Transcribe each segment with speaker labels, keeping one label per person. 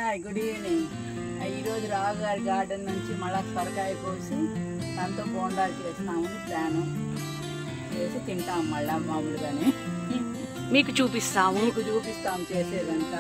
Speaker 1: Hi good evening ఈరోజు రావు గారి garden నుంచి మళ్ళా సొరకాయ కోసి దాంతో బోండాలు చేస్తామని ప్లాను చేసి తింటాం మళ్ళా మామూలుగానే
Speaker 2: మీకు చూపిస్తాము
Speaker 1: మీకు చూపిస్తాం చేసేదంతా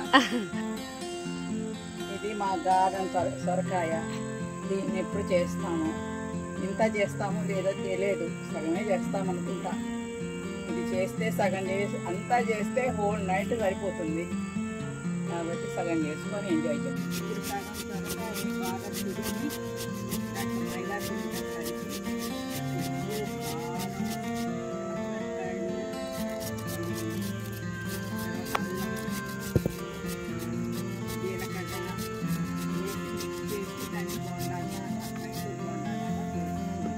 Speaker 1: ఇది మా గార్డెన్ సొర సొరకాయ దీన్ని ఎప్పుడు చేస్తాము ఇంత చేస్తామో లేదో తెలియదు సగమే చేస్తాం అనుకుంటా ఇది చేస్తే సగం చేసి అంతా చేస్తే హోల్ నైట్ సరిపోతుంది కాబట్టి సగం చేసుకొని ఎంజాయ్ చేస్తాం ఇప్పుడు సగం సొరకాయని బాగా తురిమి దాంట్లో మైదా పిండి కలిపి ఉప్పు, కారం, పచ్చిమిరపకాయలు, జీలకర్ర వేసి చేసి దాన్ని బోండాలు మైసూర్ బోండాలు చేసి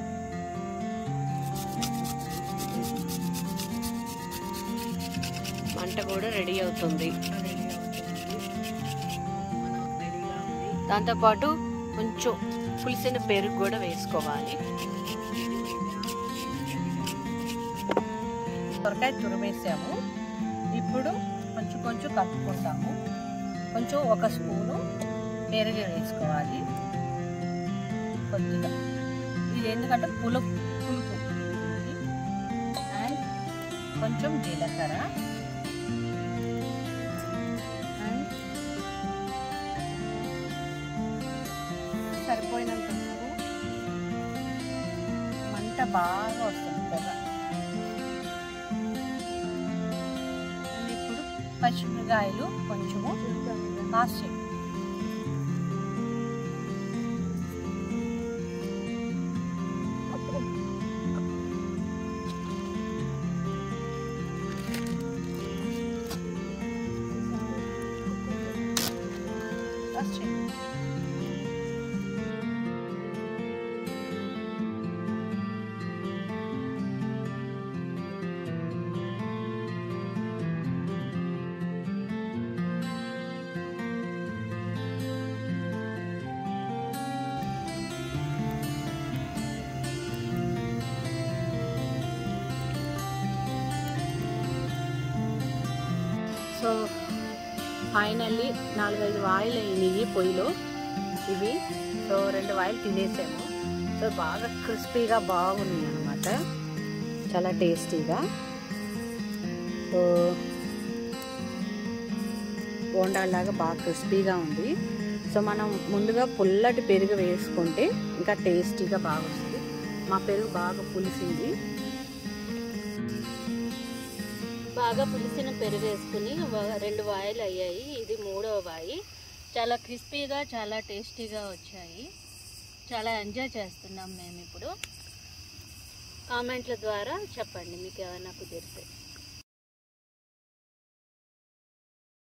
Speaker 2: వంట కూడా రెడీ అవుతుంది
Speaker 1: రెడీ అవుతుంది మనం రెడీగా ఉంది
Speaker 2: దాంతోపాటు కొంచెం పులిసిన పెరుగు కూడా వేసుకోవాలి
Speaker 3: సొరకాయ తురిమేసాము ఇప్పుడు కొంచెం కొంచెం కలుపుకుంటాము కొంచెం ఒక స్పూను పెరుగు వేసుకోవాలి కొద్దిగా ఇది ఎందుకంటే పులుపు పులుపు ఇది. అండ్ కొంచెం జీలకర్ర అండ్ సరిపోయినంత ఉప్పు మంట బాగా వస్తుంది కదా అండ్ ఇప్పుడు పచ్చిమిరకాయలు కొంచెము కాస్ట్ చేయండి కాస్ట్ చేయండి
Speaker 2: సో ఫైనల్లీ నాలుగైదు వాయిలు అయినాయి పొయ్యిలో ఇవి సో రెండు వాయిలు తినేసాము సో బాగా క్రిస్పీగా బాగున్నాయి అనమాట చాలా టేస్టీగా సో బోండాలాగా బాగా క్రిస్పీగా ఉంది సో మనం ముందుగా పుల్లటి పెరుగు వేసుకుంటే ఇంకా టేస్టీగా బాగా వస్తుంది మా పెరుగు బాగా పులిసింది బాగా పులిసిన పెరుగు వేసుకుని వ- రెండు వాయిలు అయ్యాయి ఇది మూడవ వాయి చాలా క్రిస్పీగా చాలా టేస్టీగా వచ్చాయి చాలా ఎంజాయ్ చేస్తున్నాం మేము ఇప్పుడు కామెంట్ల ద్వారా చెప్పండి మీకు ఏమైనా కుదిరితే